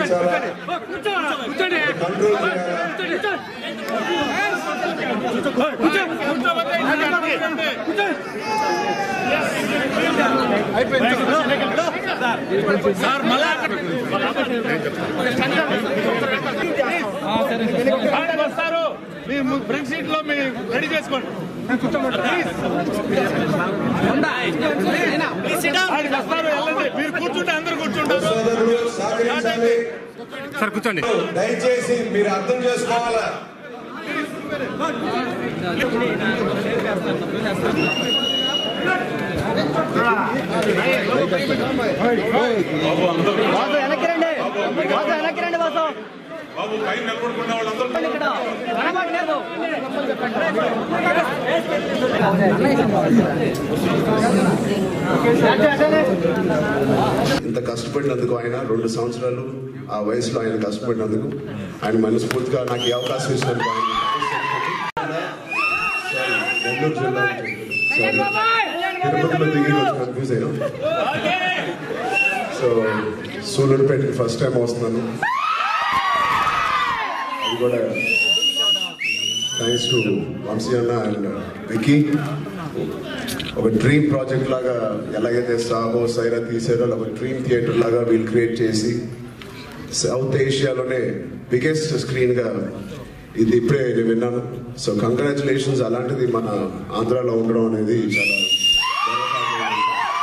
తగ్గించాలా control చేయాలా వస్తారు మీ front seat లో మీ రెడీ చేసుకోండి ఆయనకి వస్తారు వెళ్ళండి మీరు కూర్చుంటే అందరు కూర్చుంటారు సోదరులు సహకరించాలి సార్ కూర్చోండి దయచేసి మీరు అర్థం చేసుకోవాలా వాసు వెనక్కి రండి వాసు వెనక్కి రండి వాసు బాబు పైన నిలబడుకున్న వాళ్ళందరూ ఇక్కడ కనబడలేదు ఇంత కష్టపడినందుకు ఆయన రెండు సంవత్సరాలు ఆ వయసులో ఆయన కష్టపడినందుకు ఆయన మనస్ఫూర్తిగా నాకు ఈ అవకాశం ఇచ్చినందుకు ఆయన నెల్లూరు జిల్లా తిరుపతిలో దిగి రోజు కన్ఫ్యూజ్ అయ్యాం సో సూలూరుపేటకి ఫస్ట్ టైం వస్తున్నాను అది కూడా థ్యాంక్స్ టు వంశీ అన్న అండ్ విక్కీ ఒక డ్రీమ్ ప్రాజెక్ట్ లాగా ఎలాగైతే సాహో సైరా తీసారో అలా ఒక డ్రీమ్ థియేటర్ లాగా వీళ్ళు క్రియేట్ చేసి సౌత్ ఏషియాలోనే బిగ్గెస్ట్ స్క్రీన్ గా ఇది ఇప్పుడే నేను విన్నాను సో కంగ్రాచులేషన్స్ అలాంటిది మన ఆంధ్రాలో ఉండడం అనేది చాలా గర్వకారణం.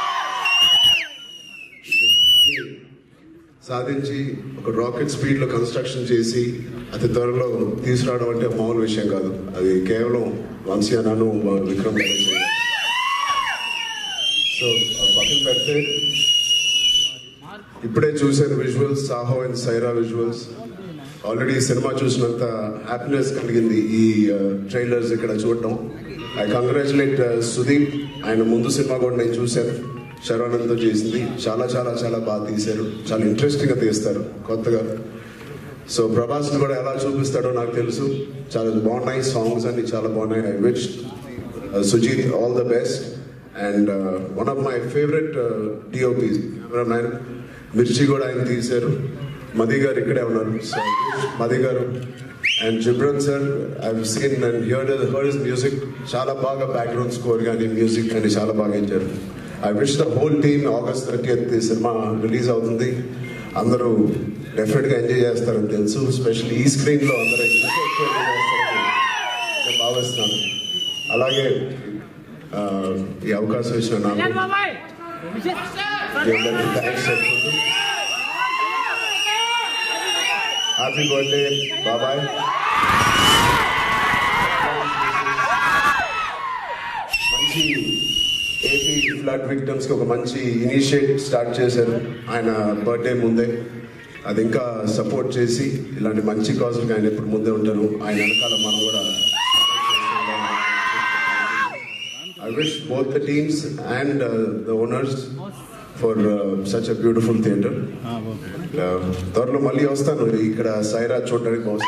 సాధించి ఒక రాకెట్ స్పీడ్ లో కన్స్ట్రక్షన్ చేసి అతి త్వరలో తీసుకురావడం అంటే మామూలు విషయం కాదు అది కేవలం వంశీ అన్నాను విక్రమ్ గారు చేయాలి. సో ఆ పక్కన పెడితే ఇప్పుడే చూశాను visuals Saaho and Sye Raa visuals already cinema చూసినంత హ్యాపీనెస్ కలిగింది ఈ ట్రైలర్స్ ఇక్కడ చూడటం ఐ కంగ్రాచులేట్ సుదీప్ ఆయన ముందు సినిమా కూడా నేను చూశాను శరవణంతో చేసింది చాలా చాలా చాలా బాగా తీశారు చాలా ఇంట్రెస్టింగ్ గా తీస్తారు కొత్తగా సో ప్రభాస్ కూడా ఎలా చూపిస్తాడో నాకు తెలుసు చాలా బాగున్నాయి సాంగ్స్ అన్ని చాలా బాగున్నాయి I wish Sujeeth all the best and one of my favourite DOP cameraman Mirchi కూడా ఆయన తీశారు మది గారు ఇక్కడే ఉన్నారు so Madhi garu and Ghibran sir I seen and hear heard his music చాలా బాగా బ్యాక్గ్రౌండ్ స్కోర్ కానీ మ్యూజిక్ కానీ చాలా బాగా ఇచ్చారు I wish the whole team August thirty cinema release అవుతుంది అందరూ డెఫినెట్ గా ఎంజాయ్ చేస్తారని తెలుసు స్పెషల్లీ ఈ స్క్రీన్ లో అందరూ ఇంకా ఎక్కువ ఎంజాయ్ చేస్తారని నేను భావిస్తున్నాను అలాగే ఆ, ఈ అవకాశం ఇచ్చిన నాకు మీ అందరికీ థ్యాంక్స్ చెప్పుకుంటూ హ్యాపీ బర్త్డే బాబాయ్ మంచి ఏపీ ఫ్లడ్ విక్టమ్స్ కి ఒక మంచి ఇనిషియేట్ స్టార్ట్ చేశారు ఆయన బర్త్డే ముందే అది ఇంకా సపోర్ట్ చేసి ఇలాంటి మంచి కాజులకు ఆయన ఎప్పుడు ముందే ఉంటారు ఆయన వెనకాల మనం కూడా I wish both the teams and the owners for such a beautiful theatre త్వరలో మళ్ళీ వస్తాను ఇక్కడ సైరా చూడడానికి బహుశా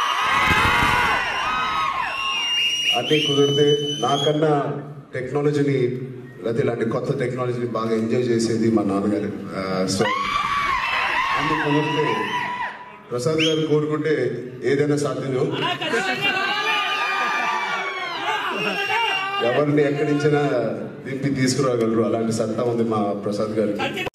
అన్నీ కుదిరితే నాకన్నా టెక్నాలజీని లేకపోతే ఇలాంటి కొత్త టెక్నాలజీని బాగా ఎంజాయ్ చేసేది మా నాన్నగారు సో అన్ని కుదిరితే ప్రసాద్ గారు కోరుకుంటే ఏదైనా సాధ్యం ఎవరిని ఎక్కడి నుంచైనా దింపి తీసుకురాగలరు అలాంటి సత్తా ఉంది మా ప్రసాద్ గారికి